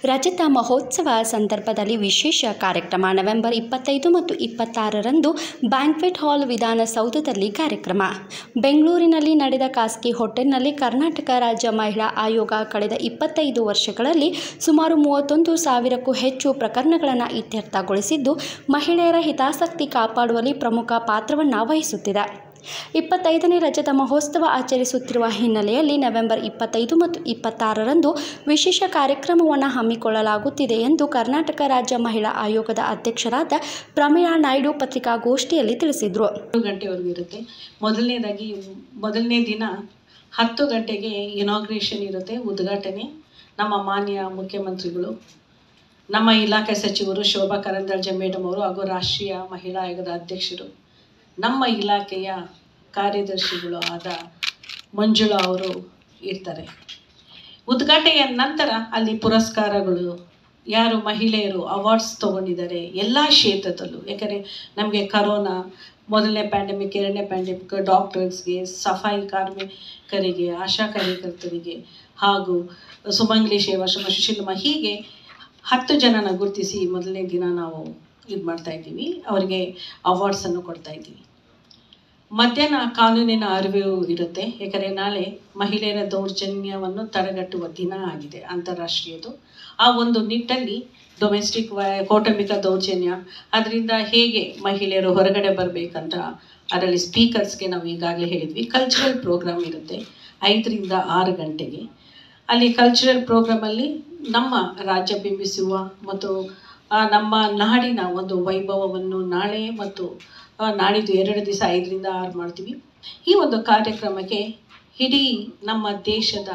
ರಜತ ಮಹೋತ್ಸವ ಸಂದರ್ಭದಲ್ಲಿ ವಿಶೇಷ ಕಾರ್ಯಕ್ರಮ ನವೆಂಬರ್ ಇಪ್ಪತ್ತೈದು ಮತ್ತು ಇಪ್ಪತ್ತಾರರಂದು ಬ್ಯಾಂಕ್ವೆಟ್ ಹಾಲ್ ವಿಧಾನಸೌಧದಲ್ಲಿ ಕಾರ್ಯಕ್ರಮ ಬೆಂಗಳೂರಿನಲ್ಲಿ ನಡೆದ ಖಾಸಗಿ ಹೋಟೆಲ್ನಲ್ಲಿ ಕರ್ನಾಟಕ ರಾಜ್ಯ ಮಹಿಳಾ ಆಯೋಗ ಕಳೆದ ಇಪ್ಪತ್ತೈದು ವರ್ಷಗಳಲ್ಲಿ ಸುಮಾರು ಮೂವತ್ತೊಂದು ಸಾವಿರಕ್ಕೂ ಹೆಚ್ಚು ಪ್ರಕರಣಗಳನ್ನು ಇತ್ಯರ್ಥಗೊಳಿಸಿದ್ದು ಮಹಿಳೆಯರ ಹಿತಾಸಕ್ತಿ ಕಾಪಾಡುವಲ್ಲಿ ಪ್ರಮುಖ ಪಾತ್ರವನ್ನು ವಹಿಸುತ್ತಿದೆ ಇಪ್ಪತ್ತೈದನೇ ರಜತ ಮಹೋತ್ಸವ ಆಚರಿಸುತ್ತಿರುವ ಹಿನ್ನೆಲೆಯಲ್ಲಿ ನವೆಂಬರ್ ಇಪ್ಪತ್ತೈದು ಮತ್ತು ಇಪ್ಪತ್ತಾರರಂದು ವಿಶೇಷ ಕಾರ್ಯಕ್ರಮವನ್ನು ಹಮ್ಮಿಕೊಳ್ಳಲಾಗುತ್ತಿದೆ ಎಂದು ಕರ್ನಾಟಕ ರಾಜ್ಯ ಮಹಿಳಾ ಆಯೋಗದ ಅಧ್ಯಕ್ಷರಾದ ಪ್ರಮೀಳಾ ನಾಯ್ಡು ಪತ್ರಿಕಾಗೋಷ್ಠಿಯಲ್ಲಿ ತಿಳಿಸಿದರು ಹತ್ತು ಗಂಟೆವರೆಗೂ ಇರುತ್ತೆ ಮೊದಲನೇದಾಗಿ ಮೊದಲನೇ ದಿನ ಹತ್ತು ಗಂಟೆಗೆ ಇನಾಗ್ರೇಷನ್ ಇರುತ್ತೆ ಉದ್ಘಾಟನೆ ನಮ್ಮ ಮಾನ್ಯ ಮುಖ್ಯಮಂತ್ರಿಗಳು ನಮ್ಮ ಇಲಾಖೆ ಸಚಿವರು ಶೋಭಾ ಕರಂದಳ್ಜೆ ಮೇಡಮ್ ಅವರು ಹಾಗೂ ರಾಷ್ಟ್ರೀಯ ಮಹಿಳಾ ಆಯೋಗದ ಅಧ್ಯಕ್ಷರು ನಮ್ಮ ಇಲಾಖೆಯ ಕಾರ್ಯದರ್ಶಿಗಳು ಆದ ಮಂಜುಳಾ ಅವರು ಇರ್ತಾರೆ ಉದ್ಘಾಟನೆಯ ನಂತರ ಅಲ್ಲಿ ಪುರಸ್ಕಾರಗಳು ಯಾರು ಮಹಿಳೆಯರು ಅವಾರ್ಡ್ಸ್ ತೊಗೊಂಡಿದ್ದಾರೆ ಎಲ್ಲ ಕ್ಷೇತ್ರದಲ್ಲೂ ಯಾಕಂದರೆ ನಮಗೆ ಕರೋನಾ ಮೊದಲನೇ ಪ್ಯಾಂಡಮಿಕ್ ಎರಡನೇ ಪ್ಯಾಂಡಮಿಕ್ ಡಾಕ್ಟರ್ಸ್ಗೆ ಸಫಾಯಿ ಕಾರ್ಮಿಕರಿಗೆ ಆಶಾ ಕಾರ್ಯಕರ್ತರಿಗೆ ಹಾಗೂ ಸುಮಂಗ್ಲಿ ಸೇವಾಶ್ರಮ ಸುಶೀಲಮ್ಮ ಹೀಗೆ ಹತ್ತು ಜನನ ಗುರುತಿಸಿ ಮೊದಲನೇ ದಿನ ನಾವು ಇದು ಮಾಡ್ತಾ ಇದ್ದೀವಿ ಅವರಿಗೆ ಅವಾರ್ಡ್ಸನ್ನು ಕೊಡ್ತಾ ಇದ್ದೀವಿ ಮಧ್ಯಾಹ್ನ ಕಾನೂನಿನ ಅರಿವು ಇರುತ್ತೆ ಯಾಕಂದರೆ ನಾಳೆ ಮಹಿಳೆಯರ ದೌರ್ಜನ್ಯವನ್ನು ತಡೆಗಟ್ಟುವ ದಿನ ಆಗಿದೆ ಅಂತಾರಾಷ್ಟ್ರೀಯದು ಆ ಒಂದು ನಿಟ್ಟಲ್ಲಿ ಡೊಮೆಸ್ಟಿಕ್ ವ ಕೌಟುಂಬಿಕ ದೌರ್ಜನ್ಯ ಅದರಿಂದ ಹೇಗೆ ಮಹಿಳೆಯರು ಹೊರಗಡೆ ಬರಬೇಕಂತ ಅದರಲ್ಲಿ ಸ್ಪೀಕರ್ಸ್ಗೆ ನಾವು ಈಗಾಗಲೇ ಹೇಳಿದ್ವಿ ಕಲ್ಚರಲ್ ಪ್ರೋಗ್ರಾಮ್ ಇರುತ್ತೆ ಐದರಿಂದ ಆರು ಗಂಟೆಗೆ ಅಲ್ಲಿ ಕಲ್ಚರಲ್ ಪ್ರೋಗ್ರಾಮಲ್ಲಿ ನಮ್ಮ ರಾಜ್ಯ ಬಿಂಬಿಸುವ ಮತ್ತು ಆ, ನಮ್ಮ ನಾಡಿನ ಒಂದು ವೈಭವವನ್ನು ನಾಳೆ ಮತ್ತು ಆ, ನಾಡಿದ್ದು ಎರಡು ದಿವಸ ಐದರಿಂದ ಆರು ಮಾಡ್ತೀವಿ ಈ ಒಂದು ಕಾರ್ಯಕ್ರಮಕ್ಕೆ ಇಡೀ ನಮ್ಮ ದೇಶದ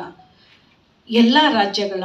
ಎಲ್ಲ ರಾಜ್ಯಗಳ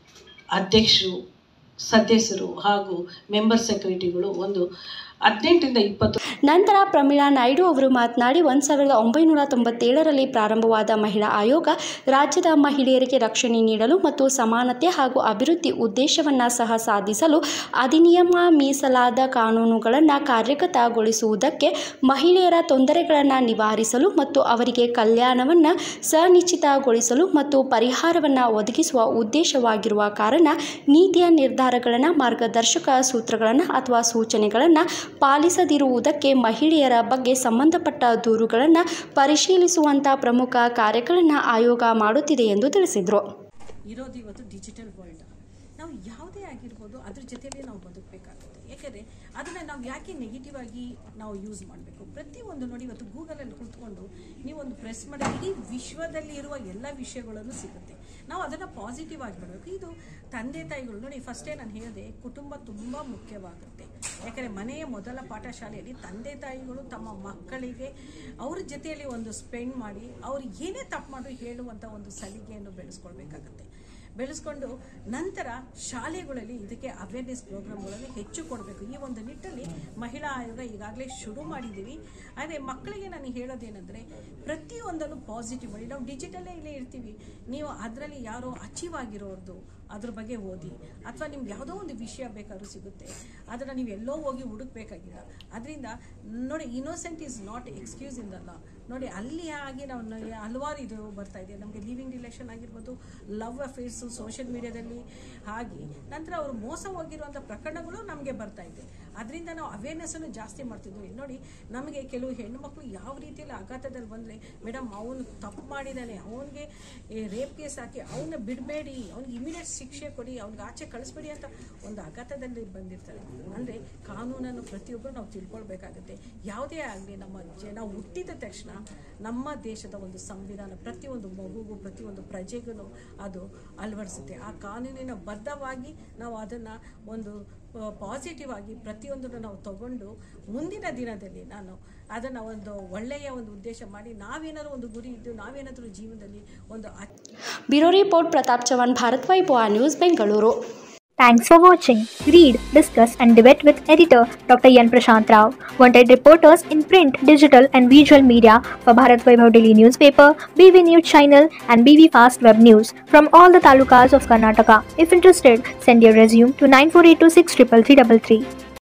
ಅಧ್ಯಕ್ಷರು ಸದಸ್ಯರು ಹಾಗೂ ಮೆಂಬರ್ ಸೆಕ್ರೆಟರಿಗಳು ಒಂದು ಹದಿನೆಂಟರಿಂದ ಇಪ್ಪತ್ತು ನಂತರ ಪ್ರಮೀಳಾ ನಾಯ್ಡು ಅವರು ಮಾತನಾಡಿ ಒಂದು ಸಾವಿರದ ಒಂಬೈನೂರ ತೊಂಬತ್ತೇಳರಲ್ಲಿ ಪ್ರಾರಂಭವಾದ ಮಹಿಳಾ ಆಯೋಗ ರಾಜ್ಯದ ಮಹಿಳೆಯರಿಗೆ ರಕ್ಷಣೆ ನೀಡಲು ಮತ್ತು ಸಮಾನತೆ ಹಾಗೂ ಅಭಿವೃದ್ಧಿ ಉದ್ದೇಶವನ್ನು ಸಹ ಸಾಧಿಸಲು ಅಧಿನಿಯಮ ಮೀಸಲಾದ ಕಾನೂನುಗಳನ್ನು ಕಾರ್ಯಗತಗೊಳಿಸುವುದಕ್ಕೆ ಮಹಿಳೆಯರ ತೊಂದರೆಗಳನ್ನು ನಿವಾರಿಸಲು ಮತ್ತು ಅವರಿಗೆ ಕಲ್ಯಾಣವನ್ನು ಸುನಿಶ್ಚಿತಗೊಳಿಸಲು ಮತ್ತು ಪರಿಹಾರವನ್ನು ಒದಗಿಸುವ ಉದ್ದೇಶವಾಗಿರುವ ಕಾರಣ ನೀತಿಯ ನಿರ್ಧಾರಗಳನ್ನು ಮಾರ್ಗದರ್ಶಕ ಸೂತ್ರಗಳನ್ನು ಅಥವಾ ಸೂಚನೆಗಳನ್ನು ಪಾಲಿಸದಿರುವುದಕ್ಕೆ ಮಹಿಳೆಯರ ಬಗ್ಗೆ ಸಂಬಂಧಪಟ್ಟ ದೂರುಗಳನ್ನು ಪರಿಶೀಲಿಸುವಂಥ ಪ್ರಮುಖ ಕಾರ್ಯಗಳನ್ನು ಆಯೋಗ ಮಾಡುತ್ತಿದೆ ಎಂದು ತಿಳಿಸಿದರು ಇರೋದು ಇವತ್ತು ಡಿಜಿಟಲ್ ವರ್ಲ್ಡ್ ನಾವು ಯಾವುದೇ ಆಗಿರ್ಬೋದು ಅದ್ರ ಜೊತೆಲೇ ನಾವು ಬದುಕಬೇಕಾಗುತ್ತೆ ಯಾಕೆಂದರೆ ಅದನ್ನು ನಾವು ಯಾಕೆ ನೆಗೆಟಿವ್ ಆಗಿ ನಾವು ಯೂಸ್ ಮಾಡಬೇಕು ಪ್ರತಿಯೊಂದು ನೋಡಿ ಇವತ್ತು ಗೂಗಲಲ್ಲಿ ಕುಳಿತುಕೊಂಡು ನೀವೊಂದು ಪ್ರೆಸ್ ಮಾಡಿ ಇಡೀ ವಿಶ್ವದಲ್ಲಿ ಇರುವ ಎಲ್ಲ ವಿಷಯಗಳನ್ನು ಸಿಗುತ್ತೆ ನಾವು ಅದನ್ನು ಪಾಸಿಟಿವ್ ಆಗಿ ಮಾಡಬೇಕು ಇದು ತಂದೆ ತಾಯಿಗಳು ನೋಡಿ ಫಸ್ಟೇ ನಾನು ಹೇಳಿದೆ ಕುಟುಂಬ ತುಂಬ ಮುಖ್ಯವಾಗುತ್ತೆ ಯಾಕಂದರೆ ಮನೆಯ ಮೊದಲ ಪಾಠಶಾಲೆಯಲ್ಲಿ ತಂದೆ ತಾಯಿಗಳು ತಮ್ಮ ಮಕ್ಕಳಿಗೆ ಅವ್ರ ಜೊತೆಯಲ್ಲಿ ಒಂದು ಸ್ಪೆಂಡ್ ಮಾಡಿ ಅವ್ರು ಏನೇ ತಪ್ಪು ಮಾಡಿ ಹೇಳುವಂಥ ಒಂದು ಸಲಿಗೆಯನ್ನು ಬೆಳೆಸ್ಕೊಳ್ಬೇಕಾಗತ್ತೆ ಬೆಳೆಸ್ಕೊಂಡು ನಂತರ ಶಾಲೆಗಳಲ್ಲಿ ಇದಕ್ಕೆ ಅವೇರ್ನೆಸ್ ಪ್ರೋಗ್ರಾಮ್ಗಳನ್ನು ಹೆಚ್ಚು ಕೊಡಬೇಕು ಈ ಒಂದು ನಿಟ್ಟಲ್ಲಿ ಮಹಿಳಾ ಆಯೋಗ ಈಗಾಗಲೇ ಶುರು ಮಾಡಿದ್ದೀವಿ ಆದರೆ ಮಕ್ಕಳಿಗೆ ನಾನು ಹೇಳೋದೇನೆಂದರೆ ಪ್ರತಿಯೊಂದನ್ನು ಪಾಸಿಟಿವ್ ಮಾಡಿ ನಾವು ಡಿಜಿಟಲ್ಲೇ ಇಲ್ಲೇ ಇರ್ತೀವಿ ನೀವು ಅದರಲ್ಲಿ ಯಾರೋ ಅಚೀವ್ ಆಗಿರೋರ್ದು ಅದ್ರ ಬಗ್ಗೆ ಓದಿ ಅಥವಾ ನಿಮ್ಗೆ ಯಾವುದೋ ಒಂದು ವಿಷಯ ಬೇಕಾದ್ರೂ ಸಿಗುತ್ತೆ ಅದನ್ನು ನೀವು ಎಲ್ಲೋ ಹೋಗಿ ಹುಡುಕ್ಬೇಕಾಗಿಲ್ಲ ಅದರಿಂದ ನೋಡಿ innocent is not excuse in the law ನೋಡಿ ಅಲ್ಲಿ ಆಗಿ ನಾವು ನ- ಹಲವಾರು ಇದು ಬರ್ತಾ ಇದೆ ನಮಗೆ ಲಿವಿಂಗ್ ರಿಲೇಷನ್ ಆಗಿರ್ಬೋದು ಲವ್ ಅಫೇರ್ಸು ಸೋಷಿಯಲ್ ಮೀಡಿಯಾದಲ್ಲಿ ಆಗಿ ನಂತರ ಅವರು ಮೋಸ ಹೋಗಿರುವಂಥ ಪ್ರಕರಣಗಳು ನಮಗೆ ಬರ್ತಾ ಇದೆ ಅದರಿಂದ ನಾವು ಅವೇರ್ನೆಸ್ಸನ್ನು ಜಾಸ್ತಿ ಮಾಡ್ತಿದ್ವಿ ನೋಡಿ ನಮಗೆ ಕೆಲವು ಹೆಣ್ಣುಮಕ್ಳು ಯಾವ ರೀತಿಯಲ್ಲಿ ಆಘಾತದಲ್ಲಿ ಬಂದರೆ ಮೇಡಮ್ ಅವನು ತಪ್ಪು ಮಾಡಿದ್ದಾನೆ ಅವನಿಗೆ ರೇಪ್ ಕೇಸ್ ಹಾಕಿ ಅವನ್ನ ಬಿಡಬೇಡಿ ಅವ್ನಿಗೆ ಇಮಿಡಿಯೇಟ್ ಶಿಕ್ಷೆ ಕೊಡಿ ಅವ್ನಿಗೆ ಆಚೆ ಕಳಿಸ್ಬೇಡಿ ಅಂತ ಒಂದು ಆಘಾತದಲ್ಲಿ ಬಂದಿರ್ತಾರೆ ಅಂದರೆ ಕಾನೂನನ್ನು ಪ್ರತಿಯೊಬ್ಬರು ನಾವು ತಿಳ್ಕೊಳ್ಬೇಕಾಗುತ್ತೆ ಯಾವುದೇ ಆಗಲಿ ನಮ್ಮ ಜ ನಾವು ಹುಟ್ಟಿದ ತಕ್ಷಣ ನಮ್ಮ ದೇಶದ ಒಂದು ಸಂವಿಧಾನ ಪ್ರತಿಯೊಂದು ಮಗುಗೂ ಪ್ರತಿಯೊಂದು ಪ್ರಜೆಗೂ ಅದು ಅಳವಡಿಸುತ್ತೆ ಆ ಕಾನೂನಿನ ಬದ್ಧವಾಗಿ ನಾವು ಅದನ್ನು ಒಂದು ಪಾಸಿಟಿವ್ ಆಗಿ ಪ್ರತಿಯೊಂದನ್ನು ನಾವು ತಗೊಂಡು ಮುಂದಿನ ದಿನದಲ್ಲಿ ನಾನು ಅದನ್ನು ಒಂದು ಒಳ್ಳೆಯ ಒಂದು ಉದ್ದೇಶ ಮಾಡಿ ನಾವೇನಾದರೂ ಒಂದು ಗುರಿ ಇದ್ದು ನಾವೇನಾದರೂ ಜೀವನದಲ್ಲಿ ಒಂದು ಅಚ್- bureau report Pratap Chavan Bharat Vaibhava news Bengaluru Thanks for watching. Read, discuss, and debate with editor Dr. Yan Prashant Rao. Wanted reporters in print, digital, and visual media for Bharat Vaibhav Daily Newspaper, BV News Channel, and BV Fast Web News from all the talukas of Karnataka. If interested, send your resume to 9482633333.